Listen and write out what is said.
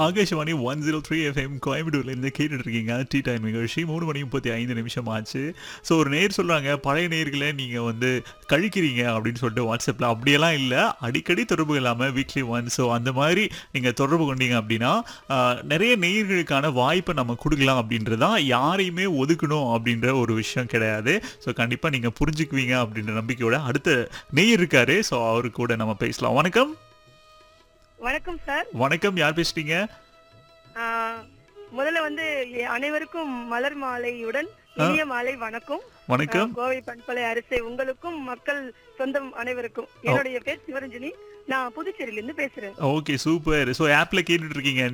Akashvani one zero three FM கோயம்புத்தூர்லேருந்து கேட்டுட்டு இருக்கீங்க டீ டைம் நிகழ்ச்சி மூணு மணி முப்பத்தி ஐந்து நிமிஷம் ஆச்சு ஸோ ஒரு நேர் சொல்கிறாங்க பழைய நேர்களை நீங்கள் வந்து கழிக்கிறீங்க அப்படின்னு சொல்லிட்டு வாட்ஸ்அப்பில் அப்படியெல்லாம் இல்லை அடிக்கடி தொடர்பு இல்லாமல் வீக்லி ஒன் ஸோ அந்த மாதிரி நீங்கள் தொடர்பு கொண்டீங்க அப்படின்னா ஆஹ், நிறைய நேயர்களுக்கான வாய்ப்பை நம்ம கொடுக்கலாம் அப்படின்றதான் யாரையுமே ஒதுக்கணும் அப்படின்ற ஒரு விஷயம் கிடையாது ஸோ கண்டிப்பாக நீங்கள் புரிஞ்சுக்குவீங்க அப்படின்ற நம்பிக்கையோட அடுத்த நேயர் இருக்காரு ஸோ அவரு கூட நம்ம பேசலாம் வணக்கம் வணக்கம் சார் வணக்கம் யார் பேசுறீங்க ஆ, முதல்ல வந்து எ- அனைவருக்கும் மலர் மாலையுடன் இனிய மாலை வணக்கம் வணக்கம் ஆ, கோவை பண்பலை அரசை உங்களுக்கும் மக்கள் சொந்தம் அனைவருக்கும் என்னுடைய பேர் சிவரஞ்சனி நான் புதுச்சேரியில இருந்து பேசுறேன் ஓகே சூப்பர் ஸோ ஆப்ல கேட்டுட்டு இருக்கீங்க